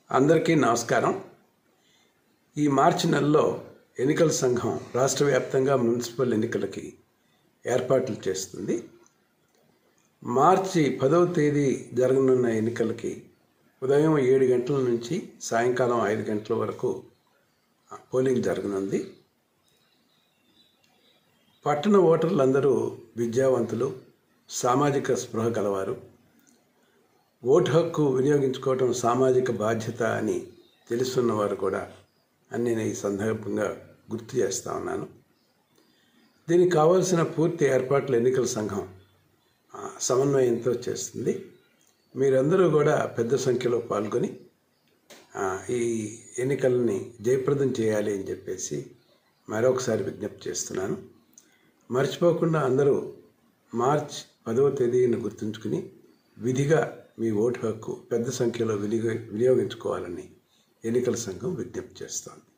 అందరికీ నమస్కారం ఈ మార్చి నెలలో ఎన్నికల సంఘం రాష్ట్ర వ్యాప్తంగా మున్సిపల్ ఎన్నికలకి ఏర్పాట్లు చేస్తుంది మార్చి పదవ తేదీ జరగనున్న ఎన్నికలకి ఉదయం ఏడు గంటల నుంచి సాయంకాలం ఐదు గంటల వరకు పోలింగ్ జరగనుంది పట్టణ ఓటర్లందరూ విద్యావంతులు సామాజిక స్పృహ గలవారు ఓటు హక్కు వినియోగించుకోవటం సామాజిక బాధ్యత అని తెలుసున్నవారు కూడా అని నేను ఈ సందర్భంగా గుర్తు చేస్తా ఉన్నాను దీనికి కావాల్సిన పూర్తి ఏర్పాట్లు ఎన్నికల సంఘం ఆ, సమన్వయంతో చేస్తుంది మీరందరూ కూడా పెద్ద సంఖ్యలో పాల్గొని ఆ, ఈ ఎన్నికలని జయప్రదం చేయాలి అని చెప్పేసి మరొకసారి విజ్ఞప్తి చేస్తున్నాను మర్చిపోకుండా అందరూ మార్చ్ పదవ తేదీని గుర్తుంచుకుని విధిగా మీ ఓటు హక్కు పెద్ద సంఖ్యలో వినియోగ వినియోగించుకోవాలని ఎన్నికల సంఘం విజ్ఞప్తి చేస్తోంది